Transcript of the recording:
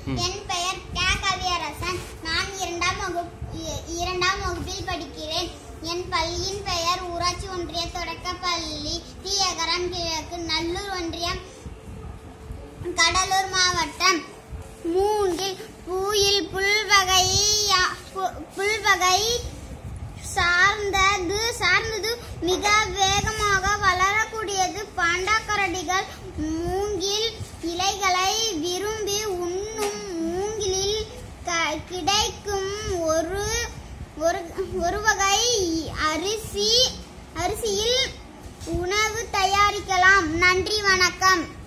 ம். என் பெயர் க கவியரசன் நான் இரண்டாம் வகுப்பு இரண்டாம் வகுப்பில் படிக்கிறேன் என் பள்ளியின் பெயர் ஊராட்சி ஒன்றிய தொடக்கப் பள்ளி தீயகரம் கிழக்கு நல்லூர் ஒன்றியம் கடலூர் மாவட்டம் மூங்கில் பூயில் புல்வகை பு- புல்வகை சார்ந்தது சார்ந்தது மிக வேகமாக வளரக்கூடியது பாண்டாக்கரடிகள் மூங்கில் இலைகளை விரும்பி உண்ணும் மூங்கிலில் க- கிடைக்கும் ஒரு ஒரு ஒரு வகை அரிசி அரிசியில் உணவு தயாரிக்கலாம் நன்றி வணக்கம்